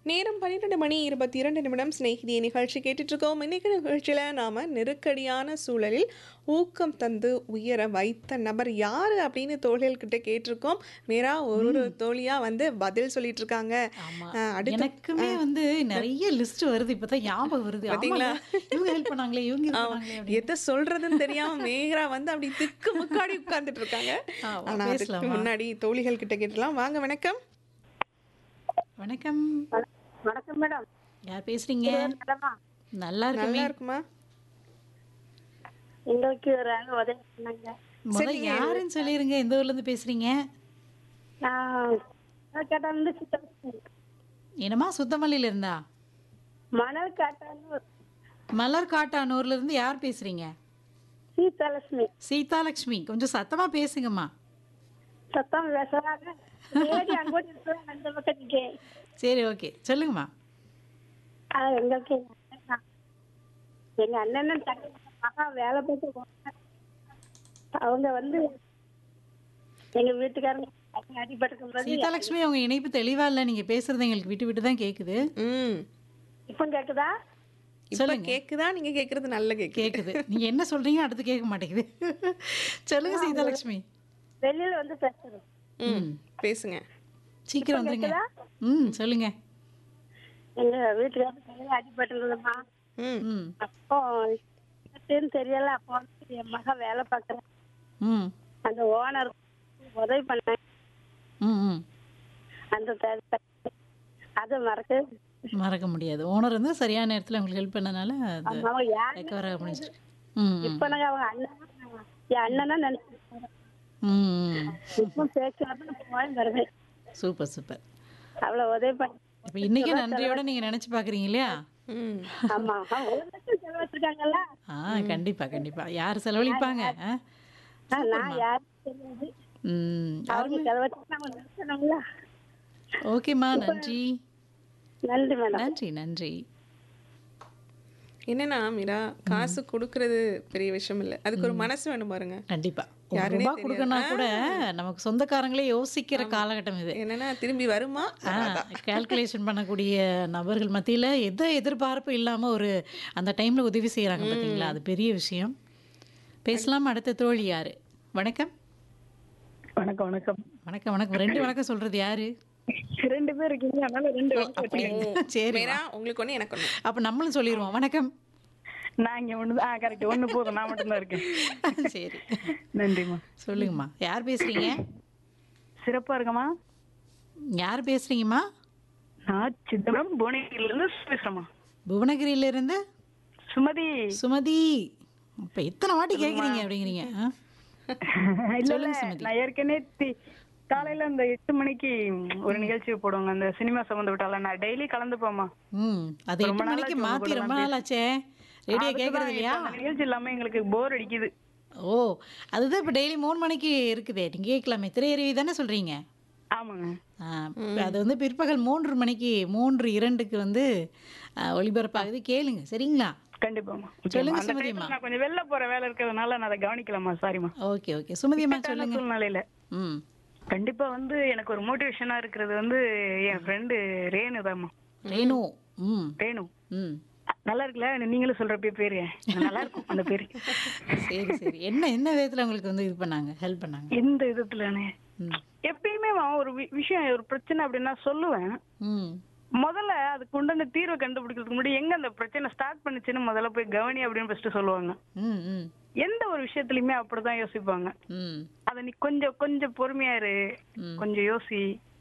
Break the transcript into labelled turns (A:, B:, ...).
A: நேரம் பன்னிரெண்டு மணி இருபத்தி இரண்டு நிமிடம் சிநேகிதிய நிகழ்ச்சி கேட்டுட்டு இருக்கோம் இன்னைக்கு நிகழ்ச்சியில் நாம் நெருக்கடியான சூழலில் ஊக்கம் தந்து உயர வைத்த நபர் யார் அப்படின்னு தோழிகள்கிட்ட கேட்டிருக்கோம் மீரா ஒரு ஒரு தோழியாக வந்து பதில் சொல்லிட்டு இருக்காங்க
B: ஆமா
A: அஹ், அடுத்து
B: எனக்குமே வந்து நிறைய லிஸ்ட் வருது இப்பதான் ஞாபகம் வருது
A: பாத்தீங்களா?
B: ஆமால்ல, இவங்க ஹெல்ப் பண்ணாங்களே இவங்க help
A: ஆமா.
B: பண்ணாங்களே அப்படின்னு.
A: எதை சொல்றதுன்னு தெரியாம மேகரா வந்து அப்படி திக்கு முக்காடி உட்கார்ந்துட்டு இருக்காங்க
B: ஆமா,
A: ஆனா அதுக்கு
B: பேசலாமா?
A: முன்னாடி தோழிகள் கிட்ட கேட்டலாம் வாங்க வணக்கம்
B: வணக்கம்
C: வணக்கம் மேடம்
B: யார் பேசுறீங்க
C: நலமா
B: நல்லா இருக்குமே
A: நல்லா இருக்குமா
C: எங்களுக்கு ஒரு ஆள் உதவி பண்ணாங்க
B: முதல்ல யாருன்னு சொல்லிருங்க எந்த ஊர்ல இருந்து பேசுறீங்க
C: நான் கேட்டாந்து
B: என்னமா சுத்தமல்லியில இருந்தா
C: மணல் காட்டாந்து
B: மலர் காட்டானூர்ல இருந்து யார் பேசுறீங்க
C: சீதாலட்சுமி
B: சீதாலட்சுமி கொஞ்சம் சத்தமா பேசுங்கம்மா
C: சத்தம் பேசுறாங்க தேடி அங்கோடி இருக்கிறாங்க அந்த பக்கத்துக்கு
B: சரி ஓகே சொல்லுங்கம்மா
C: ஆஹ் எங்களுக்கு எங்க அண்ணன் தான். எங்க அண்ணன் தங்கச்சி மகா வேலை பார்த்து போனாங்க. அவங்க வந்து எங்க வீட்டுக்காரங்க அடிபட்டுக்கும் போது
B: சீதாலட்சுமி உங்க இணைப்பு தெளிவா இல்ல நீங்க பேசுறது எங்களுக்கு விட்டு விட்டு தான் கேக்குது
A: ம்
C: இப்ப கேக்குதா
A: இப்ப கேக்குதா நீங்க கேக்குறது நல்ல கேக்கு
B: கேக்குது நீங்க என்ன சொல்றீங்க அடுத்து கேட்க மாட்டேங்குது சொல்லுங்க சீதாலட்சுமி
C: வெளியில வந்து பேசுறோம்
A: ம் பேசுங்க
B: சீக்கிரம் வந்துருங்க ம் சொல்லுங்க
C: எங்க வீட்டுக்காரங்க கையில அடிபட்டுருந்ததுமா
A: ம்
B: ம்
C: அப்போ என்னன்னு தெரியல அப்போ வந்து என் மக வேலை பார்க்குறேன்
B: ம்
C: அந்த ஓனர் உதவி பண்ணேன்
B: ம் ம்
C: அந்த த- த- அதை மறக்க
B: மறக்க முடியாது ஓனர் வந்து சரியான நேரத்துல உங்களுக்கு ஹெல்ப் பண்ணனால அது
C: அவங்க யார்
B: ரெக்கவர் ஆக முடிஞ்சிருக்கு ம் ம்.
C: இப்ப நாங்க அவங்க அண்ணன் என் அண்ணனா நினைச்சிருக்கோம்
B: ம் ம்.
C: இப்போ பேச்சு போய் வருவேன்
B: சூப்பர் சூப்பர்
C: அவ்வளவு உதவி பண்ணி
B: இப்போ இன்னைக்கே நன்றியோட நீங்க நினைச்சு பாக்குறீங்க இல்லையா
A: ம்
C: ஆமா அவங்க ஒரு லட்சம் செலவு வச்சிருக்காங்கல்ல
B: ஆ கண்டிப்பா கண்டிப்பா யார் செலவழிப்பாங்க ஆ?
C: ஆ, நான் யாருக்கு தெரியாது
B: ம்
C: அவங்க செலவு வச்சு நம்ம நினைச்சணும்ல
B: ஓகேம்மா நன்றி
C: நன்றி மேடம்
B: நன்றி நன்றி
A: என்னன்னா மீரா காசு கொடுக்கறது பெரிய விஷயம் இல்ல அதுக்கு ஒரு மனசு வேணும் பாருங்க
B: கண்டிப்பா ஒரு
A: யாருன்னே
B: ரூபா கொடுக்கணும் கூட நமக்கு சொந்தக்காரங்களே யோசிக்கிற காலகட்டம் இது
A: என்னன்னா திரும்பி வருமா
B: கால்குலேஷன் பண்ணக்கூடிய நபர்கள் மத்தியில எதை எதிர்பார்ப்பு இல்லாம ஒரு அந்த டைம்ல உதவி செய்யறாங்க பாத்தீங்களா அது பெரிய விஷயம் பேசலாம் அடுத்த தோழி யாரு வணக்கம்
D: வணக்கம் வணக்கம்
B: வணக்கம் வணக்கம் ரெண்டு வணக்கம் சொல்றது யாரு
D: ரெண்டு பேர் இருக்கீங்க அதனால ரெண்டு வணக்கம் வச்சுக்கோங்க.
B: சரி
A: மீரா உங்களுக்கு ஒண்ணு எனக்கு ஒண்ணு
B: அப்ப நம்மளும் சொல்லிடுவோம் வணக்கம்
D: நான் இங்க ஒண்ணு ஆ கரெக்ட் ஒண்ணு போதும் நான் மட்டும்தான் இருக்கேன்
B: சரி
D: நன்றிம்மா
B: சொல்லுங்கம்மா யார் பேசுறீங்க
D: சிறப்பா இருக்கமா
B: யார் பேசுறீங்கம்மா
D: நான் சிதம்பரம் புவனகிரில இருந்து பேசுறேம்மா
B: புவனகிரியில இருந்து
D: சுமதி
B: சுமதி இப்ப எத்தனை வாட்டி கேக்குறீங்க அப்படிங்கிறீங்க ஆ?
D: இல்ல இல்ல
B: சொல்லுங்க சுமதி.
D: நான் ஏற்கனவே தி- காலையில அந்த எட்டு மணிக்கு ஒரு நிகழ்ச்சி போடுவாங்க அந்த சினிமா சம்பந்தப்பட்டால நான் டெய்லி கலந்துப்போமா
B: ம் அது எட்டு மணிக்கு மாத்தி ரொம்ப நாள் ஆச்சே ரேடியோ கேக்குறது இல்லையா
D: அந்த நிகழ்ச்சி இல்லாம எங்களுக்கு போர் அடிக்குது
B: ஓ அதுதான் இப்ப டெய்லி மூணு மணிக்கு இருக்குதே நீங்க கேட்கலாமே திரையருவி தானே சொல்றீங்க
D: ஆமாங்க
B: ஆ, அது வந்து பிற்பகல் மூன்று மணிக்கு மூன்று இரண்டுக்கு வந்து ஆ, ஒளிபரப்பாகுது கேளுங்க சரிங்களா
D: கண்டிப்பாமா
B: சொல்லுங்க
D: அந்த
B: சுமதியம்மா.
D: டைம்ல நான் கொஞ்சம் வெளில போற வேலை இருக்கிறதுனால நான் அதை கவனிக்கலாமா சாரிம்மா
B: ஓகே ஓகே சுமதியம்மா சொல்லுங்க
D: சூழ்நிலையில
B: ம்
D: கண்டிப்பா வந்து எனக்கு ஒரு மோட்டிவேஷனா இருக்கிறது வந்து என் ஃப்ரெண்டு ரேணு தாம்மா
B: ரேணு ம்
D: ரேணு
B: ம்
D: நல்லா இருக்குல்ல நீங்களும் சொல்றப்ப பேரு நல்லா இருக்கும் அந்த பேரு
B: சரி சரி என்ன என்ன விதத்துல உங்களுக்கு வந்து இது பண்ணாங்க ஹெல்ப் பண்ணாங்க
D: எந்த விதத்துலன்னு
B: ம்
D: எப்பயுமே நான் ஒரு வி- விஷயம் ஒரு பிரச்சனை அப்படின்னா சொல்லுவேன்
B: ம்
D: முதல்ல அதுக்கு உண்டான தீர்வை கண்டுபிடிக்கிறதுக்கு முன்னாடி எங்க அந்த பிரச்சனை ஸ்டார்ட் பண்ணுச்சுன்னு முதல்ல போய் கவனி அப்படின்னு ஃபர்ஸ்ட் சொல்லுவாங்க
B: ம் ம்
D: எந்த ஒரு விஷயத்துலயுமே அப்படிதான் யோசிப்பாங்க
B: ம்
D: அத நீ கொஞ்சம் கொஞ்சம் பொறுமையா இரு
B: ம்.
D: கொஞ்சம் யோசி